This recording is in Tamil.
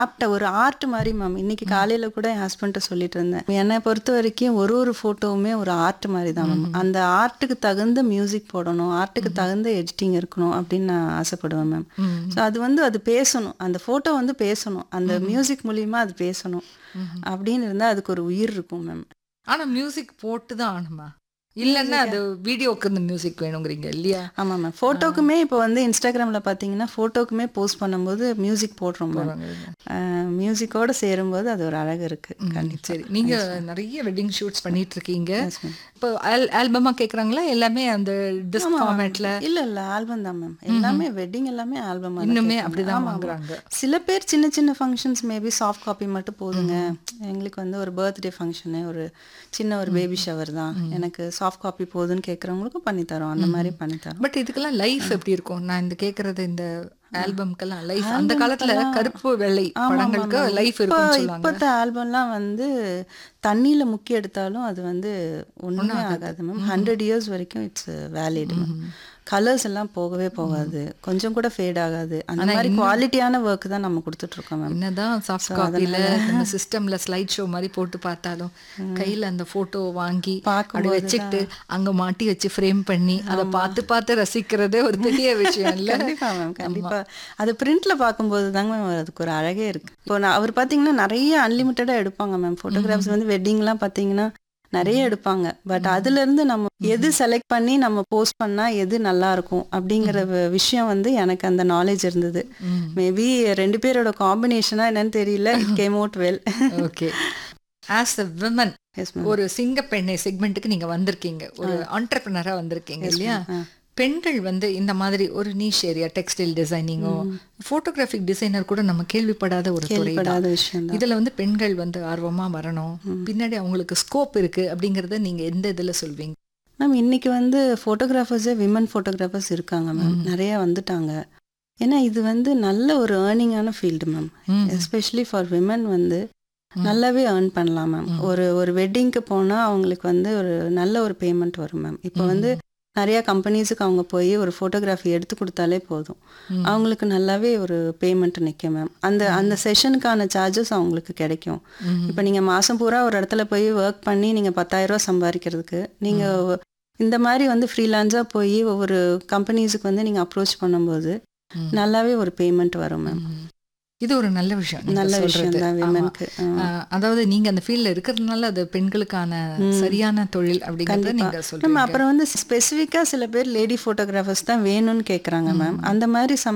ஆப்ட ஒரு ஆர்ட் மாதிரி மேம் இன்னைக்கு காலையில கூட என் ஹஸ்பண்ட்ட சொல்லிட்டு இருந்தேன் என்னை பொறுத்த வரைக்கும் ஒரு ஒரு போட்டோவுமே ஒரு ஆர்ட் மாதிரி தான் மேம் அந்த ஆர்ட்டுக்கு தகுந்த மியூசிக் போடணும் ஆர்ட்டுக்கு தகுந்த எடிட்டிங் இருக்கணும் அப்படின்னு நான் ஆசைப்படுவேன் மேம் ஸோ அது வந்து அது பேசணும் அந்த போட்டோ வந்து பேசணும் அந்த மியூசிக் மூலியமா அது பேசணும் அப்படின்னு இருந்தா அதுக்கு ஒரு உயிர் இருக்கும் மேம் ஆனா மியூசிக் போட்டு தான் ஆகணுமா இல்லைன்னா அது வீடியோக்கு இந்த மியூசிக் வேணுங்கிறீங்க இல்லையா ஆமா மேம் ஃபோட்டோக்குமே இப்போ வந்து இன்ஸ்டாகிராம்ல பாத்தீங்கன்னா ஃபோட்டோக்குமே போஸ்ட் பண்ணும்போது மியூசிக் போடுறோம் மேம் மியூசிக்கோட சேரும்போது அது ஒரு அழகு இருக்கு கண்டிப்பா சரி நீங்க நிறைய வெட்டிங் ஷூட்ஸ் பண்ணிட்டு இருக்கீங்க Yes, ma'am. இப்போ ஆல்பமா கேக்குறாங்களா எல்லாமே அந்த டிஸ்க் ஃபார்மேட்ல இல்ல இல்ல ஆல்பம் தான் மேம் எல்லாமே வெட்டிங் எல்லாமே ஆல்பம் இன்னுமே அப்படிதான் வாங்குறாங்க சில பேர் சின்ன சின்ன ஃபங்க்ஷன்ஸ் மேபி சாஃப்ட் காப்பி மட்டும் போதுங்க எங்களுக்கு வந்து ஒரு பர்த்டே ஃபங்க்ஷனு ஒரு சின்ன ஒரு பேபி ஷவர் தான் எனக்கு சாஃப்ட் காப்பி போதுன்னு கேட்குறவங்களுக்கும் பண்ணி தரோம் அந்த மாதிரி பண்ணி தரோம் பட் இதுக்கெல்லாம் லைஃப் எப்படி இருக்கும் நான் இந்த கேக்குறது இந்த ஆல்பம்க்கெல்லாம் லைஃப் அந்த காலத்துல கருப்பு வெள்ளை படங்களுக்கு லைஃப் இருக்கும்னு சொல்லுவாங்க இப்போத்த ஆல்பம்லாம் வந்து தண்ணியில முக்கி எடுத்தாலும் அது வந்து ஒண்ணுமே ஆகாது மேம் ஹண்ட்ரட் இயர்ஸ் வரைக்கும் இட்ஸ் வேலிட் கலர்ஸ் எல்லாம் போகவே போகாது கொஞ்சம் கூட ஃபேட் ஆகாது அந்த மாதிரி குவாலிட்டியான ஒர்க் தான் நம்ம கொடுத்துட்டு இருக்கோம் மேம் என்னதான் சாஃப்ட் காப்பில நம்ம சிஸ்டம்ல ஸ்லைட் ஷோ மாதிரி போட்டு பார்த்தாலும் கையில அந்த போட்டோ வாங்கி அப்படி வச்சுக்கிட்டு அங்க மாட்டி வச்சு ஃப்ரேம் பண்ணி அதை பார்த்து பார்த்து ரசிக்கிறதே ஒரு பெரிய விஷயம் இல்ல கண்டிப்பா மேம் கண்டிப்பா அது பிரிண்ட்ல பார்க்கும்போது தாங்க மேம் அதுக்கு ஒரு அழகே இருக்கு இப்போ நான் அவர் பாத்தீங்கன்னா நிறைய அன்லிமிட்டடா எடுப்பாங்க மேம் போட்டோகிராஃப்ஸ் வந்து வெட்டிங்லாம் பாத்தீங்கன்னா நிறைய எடுப்பாங்க பட் அதுல இருந்து நம்ம எது செலக்ட் பண்ணி நம்ம போஸ்ட் பண்ணா எது நல்லா இருக்கும் அப்படிங்கிற வ- விஷயம் வந்து எனக்கு அந்த நாலேஜ் இருந்தது மேபி ரெண்டு பேரோட காம்பினேஷனா என்னன்னு தெரியல it came out well okay as a women yes ma'am ஒரு சிங்க பெண்ணை செக்மெண்ட்டுக்கு நீங்க வந்திருக்கீங்க ஒரு ஆண்டர்பிரினரா வந்திருக்கீங்க இல்லையா பெண்கள் வந்து இந்த மாதிரி ஒரு நீஷ் ஏரியா டெக்ஸ்டைல் டிசைனிங்கோ போட்டோகிராஃபிக் டிசைனர் கூட நம்ம கேள்விப்படாத ஒரு துறை தான் கேள்விப்படாத விஷயம் தான் இதுல வந்து பெண்கள் வந்து ஆர்வமா வரணும் பின்னாடி அவங்களுக்கு ஸ்கோப் இருக்கு அப்படிங்கறத நீங்க எந்த இதுல சொல்வீங்க மேம் இன்னைக்கு வந்து ஃபோட்டோகிராஃபர்ஸே விமன் ஃபோட்டோகிராஃபர்ஸ் இருக்காங்க மேம் நிறைய வந்துட்டாங்க ஏன்னா இது வந்து நல்ல ஒரு ஏர்னிங்கான field ma'am especially for women வந்து நல்லாவே ஏர்ன் பண்ணலாம் மேம் ஒரு ஒரு வெட்டிங்க்கு போனால் அவங்களுக்கு வந்து ஒரு நல்ல ஒரு பேமெண்ட் வரும் மேம் இப்போ வந்து நிறைய கம்பெனிஸுக்கு அவங்க போய் ஒரு ஃபோட்டோகிராஃபி எடுத்து கொடுத்தாலே போதும் அவங்களுக்கு நல்லாவே ஒரு பேமெண்ட் நிற்கும் மேம் அந்த அந்த செஷனுக்கான சார்ஜஸ் அவங்களுக்கு கிடைக்கும் இப்போ நீங்கள் மாதம் பூரா ஒரு இடத்துல போய் ஒர்க் பண்ணி நீங்கள் பத்தாயிரம் ரூபாய் சம்பாதிக்கிறதுக்கு நீங்கள் இந்த மாதிரி வந்து ஃப்ரீலான்ஸாக போய் ஒவ்வொரு கம்பெனிஸுக்கு வந்து நீங்கள் அப்ரோச் பண்ணும்போது நல்லாவே ஒரு பேமெண்ட் வரும் மேம் இது ஒரு நல்ல விஷயம் நீங்க நல்ல விஷயம் சொல்றது. தான் ஆமா. விமனுக்கு ஆஹ், அதாவது நீங்க அந்த ஃபீல்ட்ல இருக்கிறதுனால அது பெண்களுக்கான சரியான தொழில் அப்படிங்கறத நீங்க மேம் சொல்றீங்க அப்புறம் வந்து ஸ்பெசிஃபிக்காக சில பேர் லேடி ஃபோட்டோகிராஃபர்ஸ் தான் வேணும்னு கேட்குறாங்க மேம் அந்த மாதிரி சம்